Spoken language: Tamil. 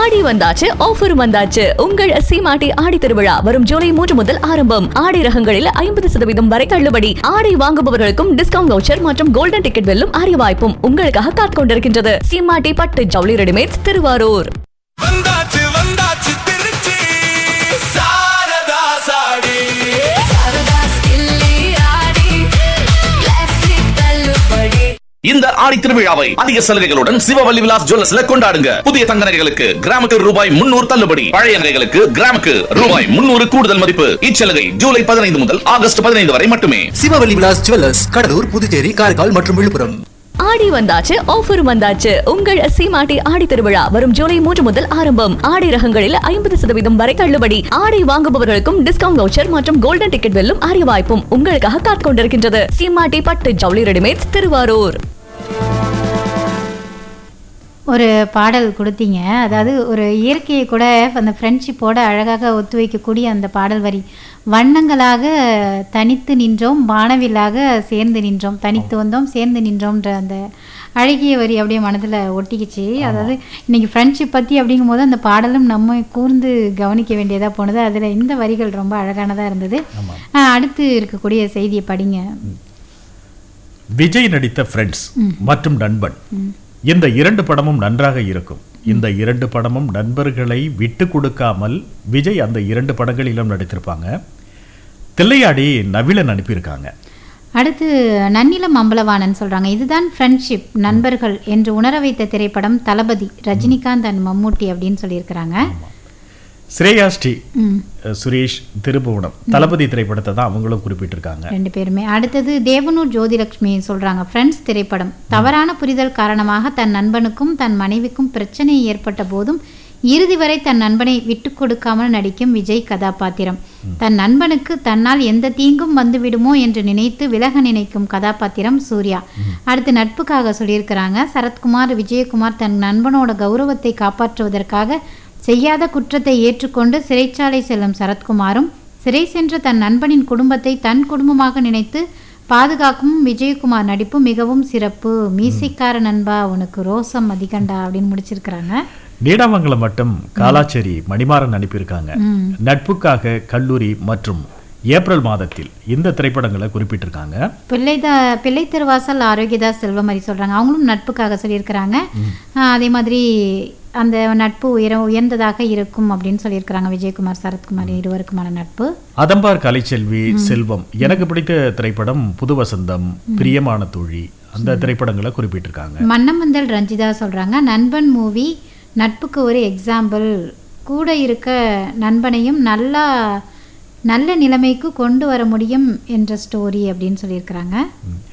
ஆடி வந்தாச்சு ஆஃபரும் வந்தாச்சு உங்கள் சீமாட்டி ஆடி திருவிழா வரும் ஜூலை மூன்று முதல் ஆரம்பம் ஆடி ரகங்களில் ஐம்பது சதவீதம் வரை தள்ளுபடி ஆடை வாங்குபவர்களுக்கும் டிஸ்கவுண்ட் வவுச்சர் மற்றும் கோல்டன் டிக்கெட் வெல்லும் அரிய வாய்ப்பும் உங்களுக்காக காத்துக் கொண்டிருக்கின்றது சீமாட்டி பட்டு ஜவுளி ரெடிமேட்ஸ் திருவாரூர் வந்தாச்சு வந்தாச்சு திருச்சி சாரதா சாடி இந்த ஆடி திருவிழாவை அதிக சலுகைகளுடன் சிவவல்லி விலாஸ் ஜுவல்லர்ஸ்ல கொண்டாடுங்க புதிய தங்க நகைகளுக்கு கிராமுக்கு ரூபாய் முன்னூறு தள்ளுபடி பழைய நகைகளுக்கு கிராமுக்கு ரூபாய் முன்னூறு கூடுதல் மதிப்பு இச்சலுகை ஜூலை பதினைந்து முதல் ஆகஸ்ட் பதினைந்து வரை மட்டுமே சிவவல்லி விலாஸ் ஜுவல்லர்ஸ் கடலூர் புதுச்சேரி காரைக்கால் மற்றும் விழுப்புரம் ஆடி வந்தாச்சு ஆஃபரும் வந்தாச்சு உங்கள் சீமாட்டி ஆடி திருவிழா வரும் ஜூலை மூன்று முதல் ஆரம்பம் ஆடை ரகங்களில் ஐம்பது சதவீதம் வரை தள்ளுபடி ஆடை வாங்குபவர்களுக்கும் டிஸ்கவுண்ட் வவுச்சர் மற்றும் கோல்டன் டிக்கெட் வெல்லும் அரிய வாய்ப்பும் உங்களுக்காக காத்துக் கொண்டிருக்கின்றது சீமாட்டி பட்டு ஜவுளி ரெடிமேட்ஸ் திருவாரூர் ஒரு பாடல் கொடுத்தீங்க அதாவது ஒரு இயற்கையை கூட அந்த ஃப்ரெண்ட்ஷிப்போட அழகாக ஒத்து வைக்கக்கூடிய அந்த பாடல் வரி வண்ணங்களாக தனித்து நின்றோம் வானவில்லாக சேர்ந்து நின்றோம் தனித்து வந்தோம் சேர்ந்து நின்றோம்ன்ற அந்த அழகிய வரி அப்படியே மனதில் ஒட்டிக்கிச்சு அதாவது இன்னைக்கு ஃப்ரெண்ட்ஷிப் பற்றி அப்படிங்கும்போது அந்த பாடலும் நம்ம கூர்ந்து கவனிக்க வேண்டியதாக போனது அதில் இந்த வரிகள் ரொம்ப அழகானதாக இருந்தது ஆஹ் அடுத்து இருக்கக்கூடிய செய்தியை படிங்க விஜய் நடித்த ஃப்ரெண்ட்ஸ் மற்றும் நண்பன் இந்த இரண்டு படமும் நன்றாக இருக்கும் இந்த இரண்டு படமும் நண்பர்களை விட்டு கொடுக்காமல் விஜய் அந்த இரண்டு படங்களிலும் நடித்திருப்பாங்க தில்லையாடி நவிலன் அனுப்பியிருக்காங்க அடுத்து நன்னிலம் அம்பலவாணன் சொல்றாங்க இதுதான் ஃப்ரெண்ட்ஷிப் நண்பர்கள் என்று உணர வைத்த திரைப்படம் தளபதி ரஜினிகாந்த் அண்ட் மம்மூட்டி அப்படின்னு சொல்லியிருக்கிறாங்க ஸ்ரேயா ஸ்ரீ ம் அஹ், சுரேஷ் திருபுவனம் தளபதி திரைப்படத்தை தான் அவங்களும் குறிப்பிட்டிருக்காங்க ரெண்டு பேருமே அடுத்தது தேவனூர் ஜோதிலட்சுமி சொல்றாங்க ஃப்ரெண்ட்ஸ் திரைப்படம் தவறான புரிதல் காரணமாக தன் நண்பனுக்கும் தன் மனைவிக்கும் பிரச்சனை ஏற்பட்ட போதும் இறுதி வரை தன் நண்பனை விட்டு கொடுக்காமல் நடிக்கும் விஜய் கதாபாத்திரம் தன் நண்பனுக்கு தன்னால் எந்த தீங்கும் வந்து விடுமோ என்று நினைத்து விலக நினைக்கும் கதாபாத்திரம் சூர்யா அடுத்து நட்புக்காக சொல்லியிருக்கிறாங்க சரத்குமார் விஜயகுமார் தன் நண்பனோட கௌரவத்தை காப்பாற்றுவதற்காக செய்யாத குற்றத்தை ஏற்றுக்கொண்டு சிறைச்சாலை செல்லும் சரத்குமாரும் சிறை சென்ற தன் நண்பனின் குடும்பத்தை தன் குடும்பமாக நினைத்து பாதுகாக்கும் விஜயகுமார் நடிப்பு மிகவும் சிறப்பு மீசைக்கார நண்பா உனக்கு ரோசம் அதிகண்டா அப்படின்னு முடிச்சிருக்கிறாங்க நீடாமங்கலம் மட்டும் காலாச்சேரி மணிமாறன் அனுப்பியிருக்காங்க நட்புக்காக கல்லூரி மற்றும் ஏப்ரல் மாதத்தில் இந்த திரைப்படங்களை குறிப்பிட்டிருக்காங்க பிள்ளைதா பிள்ளை திருவாசல் ஆரோக்கியதாஸ் செல்வமரி சொல்றாங்க அவங்களும் நட்புக்காக சொல்லியிருக்கிறாங்க ஆஹ் அதே மாதிரி அந்த நட்பு உயர உயர்ந்ததாக இருக்கும் அப்படின்னு சொல்லியிருக்கிறாங்க விஜயகுமார் சரத்குமார் இருவருக்குமான நட்பு அதம்பார் கலைச்செல்வி செல்வம் எனக்கு பிடித்த திரைப்படம் புது வசந்தம் பிரியமான தோழி அந்த திரைப்படங்களை குறிப்பிட்டிருக்காங்க மன்னமந்தல் ரஞ்சிதா சொல்றாங்க நண்பன் மூவி நட்புக்கு ஒரு எக்ஸாம்பிள் கூட இருக்க நண்பனையும் நல்லா நல்ல நிலைமைக்கு கொண்டு வர முடியும் என்ற ஸ்டோரி அப்படின்னு சொல்லியிருக்கிறாங்க